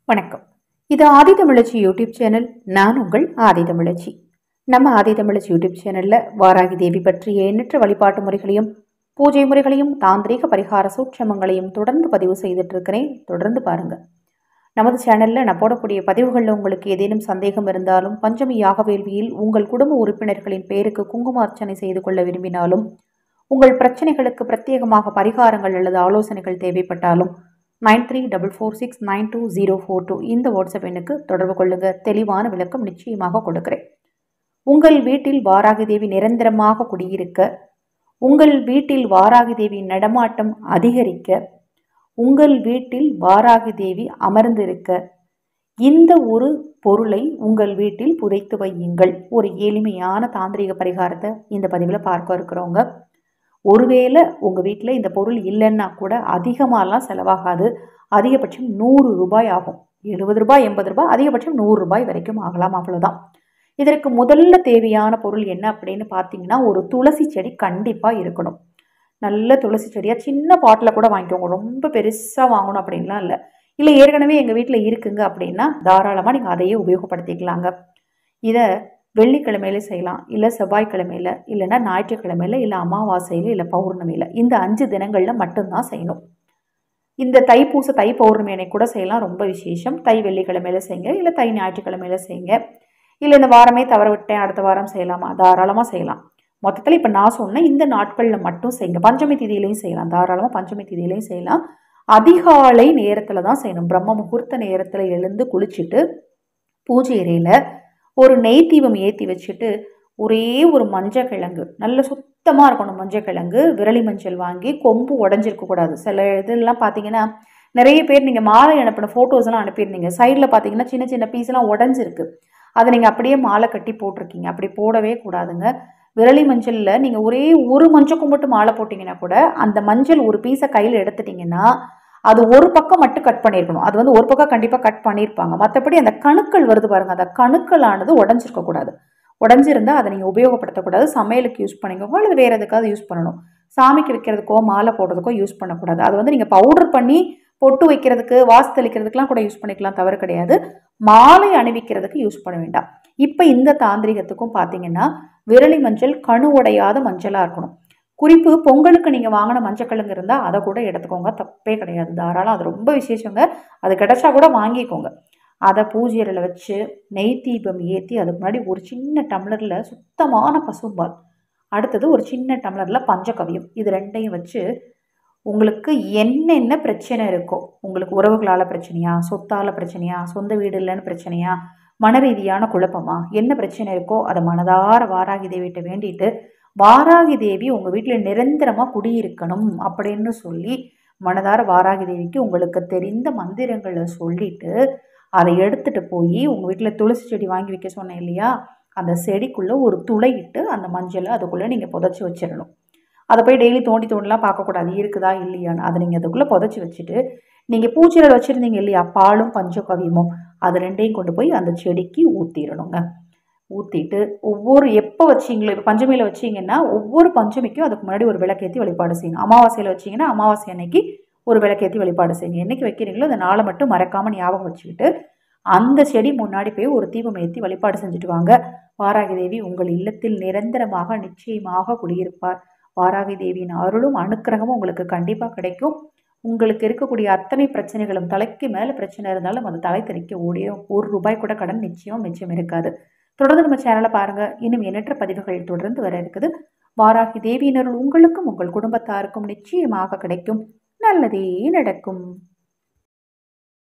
வணக்கம் இது ஆதி தமிழச்சி YouTube channel நான் உங்கள் ஆதி தமிழச்சி நம்ம ஆதி தமிழச்சி யூடியூப் சேனலில் வாராகி தேவி பற்றிய எண்ணற்ற வழிபாட்டு முறைகளையும் பூஜை முறைகளையும் தாந்திரீக பரிகார சூட்சமங்களையும் தொடர்ந்து பதிவு செய்துட்டு இருக்கிறேன் தொடர்ந்து பாருங்க நமது சேனலில் நான் போடக்கூடிய பதிவுகளில் உங்களுக்கு ஏதேனும் சந்தேகம் இருந்தாலும் பஞ்சமி யாக வேள்வியில் உங்கள் குடும்ப உறுப்பினர்களின் பேருக்கு குங்கும அர்ச்சனை செய்து கொள்ள விரும்பினாலும் உங்கள் பிரச்சனைகளுக்கு பிரத்யேகமாக பரிகாரங்கள் அல்லது ஆலோசனைகள் தேவைப்பட்டாலும் nine three double four six nine two zero four two இந்த வாட்ஸ்அப் எண்ணுக்கு தொடர்பு கொள்ளுங்க தெளிவான விளக்கம் நிச்சயமாக கொடுக்கிறேன் உங்கள் வீட்டில் வாராகி தேவி நிரந்தரமாக குடியிருக்க உங்கள் வீட்டில் வாராகி தேவி நடமாட்டம் அதிகரிக்க உங்கள் வீட்டில் வாராகி தேவி அமர்ந்திருக்க இந்த ஒரு பொருளை உங்கள் வீட்டில் புதைத்து வையுங்கள் ஒரு எளிமையான தாந்திரிக பரிகாரத்தை இந்த பதிவில் பார்க்க இருக்கிறவங்க ஒருவேளை உங்கள் வீட்டில் இந்த பொருள் இல்லைன்னா கூட அதிகமாகலாம் செலவாகாது அதிகபட்சம் நூறு ரூபாய் ஆகும் எழுபது ரூபாய் எண்பது ரூபாய் அதிகபட்சம் நூறு ரூபாய் வரைக்கும் ஆகலாம் அவ்வளோதான் இதற்கு முதல்ல தேவையான பொருள் என்ன அப்படின்னு பார்த்தீங்கன்னா ஒரு துளசி செடி கண்டிப்பாக இருக்கணும் நல்ல துளசி செடியாக சின்ன பாட்டில் கூட வாங்கிக்கோங்க ரொம்ப பெருசாக வாங்கணும் அப்படின்லாம் இல்லை இல்லை ஏற்கனவே எங்கள் வீட்டில் இருக்குங்க அப்படின்னா தாராளமாக நீங்கள் அதையே உபயோகப்படுத்திக்கலாங்க இதை வெள்ளிக்கிழமையில செய்யலாம் இல்லை செவ்வாய்க்கிழமையில இல்லைன்னா ஞாயிற்றுக்கிழமையில இல்லை அமாவாசையில் இல்லை பௌர்ணமியில் இந்த அஞ்சு தினங்களில் மட்டும்தான் செய்யணும் இந்த தைப்பூச தை பௌர்ணமி அன்னைக்கு கூட செய்யலாம் ரொம்ப விசேஷம் தை வெள்ளிக்கிழமையில செய்யுங்க இல்லை தை ஞாயிற்றுக்கிழமையில செய்யுங்க இல்லை இந்த வாரமே தவற விட்டேன் அடுத்த வாரம் செய்யலாமா தாராளமாக செய்யலாம் மொத்தத்தில் இப்போ நான் சொன்ன இந்த நாட்களில் மட்டும் செய்யுங்க பஞ்சமி திதியிலையும் செய்யலாம் தாராளமாக பஞ்சமி திதியிலையும் செய்யலாம் அதிகாலை நேரத்தில் தான் செய்யணும் பிரம்ம முகூர்த்த நேரத்தில் எழுந்து குளிச்சுட்டு பூஜை அறையில் ஒரு நெய் தீபம் ஏற்றி வச்சுட்டு ஒரே ஒரு மஞ்சள் கிழங்கு நல்ல சுத்தமாக இருக்கணும் மஞ்சள் கிழங்கு விரலி மஞ்சள் வாங்கி கொம்பு உடஞ்சிருக்க கூடாது சில இதெல்லாம் பார்த்தீங்கன்னா நிறைய பேர் நீங்கள் மாலை அனுப்பின ஃபோட்டோஸ் எல்லாம் அனுப்பியிருந்தீங்க சைடில் பார்த்தீங்கன்னா சின்ன சின்ன பீஸ்லாம் உடஞ்சிருக்கு அதை நீங்கள் அப்படியே மாலை கட்டி போட்டிருக்கீங்க அப்படி போடவே கூடாதுங்க விரலி மஞ்சளில் நீங்கள் ஒரே ஒரு மஞ்சளுக்கும் மட்டும் மாலை போட்டிங்கன்னா கூட அந்த மஞ்சள் ஒரு பீஸை கையில் எடுத்துட்டிங்கன்னா அது ஒரு பக்கம் மட்டும் கட் பண்ணியிருக்கணும் அது வந்து ஒரு பக்கம் கண்டிப்பாக கட் பண்ணியிருப்பாங்க மற்றபடி அந்த கணுக்கள் வருது பாருங்கள் அந்த கணுக்களானது உடஞ்சிருக்க கூடாது உடஞ்சிருந்தா அதை நீங்கள் உபயோகப்படுத்தக்கூடாது சமையலுக்கு யூஸ் பண்ணிக்கோங்க அல்லது வேறு எதுக்காவது யூஸ் பண்ணணும் சாமிக்கு வைக்கிறதுக்கோ மாலை போடுறதுக்கோ யூஸ் பண்ணக்கூடாது அது வந்து நீங்கள் பவுடர் பண்ணி பொட்டு வைக்கிறதுக்கு வாசு தெளிக்கிறதுக்கெலாம் கூட யூஸ் பண்ணிக்கலாம் தவறு கிடையாது மாலை அணிவிக்கிறதுக்கு யூஸ் பண்ண வேண்டாம் இப்போ இந்த தாந்திரிகத்துக்கும் பார்த்தீங்கன்னா விரலி மஞ்சள் கணு உடையாத மஞ்சளாக இருக்கணும் குறிப்பு பொங்கலுக்கு நீங்கள் வாங்கின மஞ்சக்கிழங்கு இருந்தால் அதை கூட எடுத்துக்கோங்க தப்பே கிடையாது தாராளம் அது ரொம்ப விசேஷங்க அது கிடைச்சா கூட வாங்கிக்கோங்க அதை பூஜையில் வச்சு நெய் தீபம் ஏற்றி அதுக்கு முன்னாடி ஒரு சின்ன டம்ளரில் சுத்தமான பசும்பால் அடுத்தது ஒரு சின்ன டம்ளரில் பஞ்சகவியம் இது ரெண்டையும் வச்சு உங்களுக்கு என்னென்ன பிரச்சனை இருக்கோ உங்களுக்கு உறவுகளால் பிரச்சனையா சொத்தால் பிரச்சனையா சொந்த வீடு இல்லைன்னு பிரச்சனையா மன ரீதியான குழப்பமா என்ன பிரச்சனை இருக்கோ அதை மனதார வாராகி தேவிகிட்ட வேண்டிட்டு வாராகி தேவி உங்கள் வீட்டில் நிரந்தரமாக குடியிருக்கணும் அப்படின்னு சொல்லி மனதார வாராகி தேவிக்கு உங்களுக்கு தெரிந்த மந்திரங்களை சொல்லிட்டு அதை எடுத்துகிட்டு போய் உங்கள் வீட்டில் துளசி செடி வாங்கி வைக்க சொன்னேன் இல்லையா அந்த செடிக்குள்ளே ஒரு துளையிட்டு அந்த மஞ்சளை அதுக்குள்ளே நீங்கள் புதைச்சி வச்சிடணும் அதை போய் டெய்லி தோண்டி தோண்டிலாம் பார்க்கக்கூடாது இருக்குதா இல்லையான்னு அதை நீங்கள் அதுக்குள்ளே புதைச்சி வச்சுட்டு நீங்கள் பூச்சியில் வச்சுருந்தீங்க இல்லையா பாலும் பஞ்சகவியமும் அது ரெண்டையும் கொண்டு போய் அந்த செடிக்கு ஊற்றிடணுங்க ஊற்றிட்டு ஒவ்வொரு எப்போ வச்சிங்களோ இப்போ பஞ்சமியில் வச்சிங்கன்னா ஒவ்வொரு பஞ்சமிக்கும் அதுக்கு முன்னாடி ஒரு விளக்கேற்றி வழிபாடு செய்யணும் அமாவாசையில் வச்சிங்கன்னா அமாவாசை அன்னைக்கு ஒரு விளக்கேற்றி வழிபாடு செய்யுங்க என்றைக்கு வைக்கிறீங்களோ அந்த நாளை மட்டும் மறக்காமல் ஞாபகம் வச்சுக்கிட்டு அந்த செடி முன்னாடி போய் ஒரு தீபம் ஏற்றி வழிபாடு செஞ்சுட்டு வாங்க வாராகி தேவி உங்கள் இல்லத்தில் நிரந்தரமாக நிச்சயமாக குடியிருப்பார் வாராகி தேவியின் அருளும் அனுக்கிரகமும் உங்களுக்கு கண்டிப்பாக கிடைக்கும் உங்களுக்கு இருக்கக்கூடிய அத்தனை பிரச்சனைகளும் தலைக்கு மேலே பிரச்சனை இருந்தாலும் அது தலை தெறிக்க ஓடியும் ஒரு ரூபாய் கூட கடன் நிச்சயம் மிச்சம் இருக்காது தொடர்ந்து நம்ம சேனலை பாருங்கள் இன்னும் எண்ணற்ற பதிவுகள் தொடர்ந்து வர இருக்குது வாராகி தேவியினருள் உங்களுக்கும் உங்கள் குடும்பத்தாருக்கும் நிச்சயமாக கிடைக்கும் நல்லதே நடக்கும்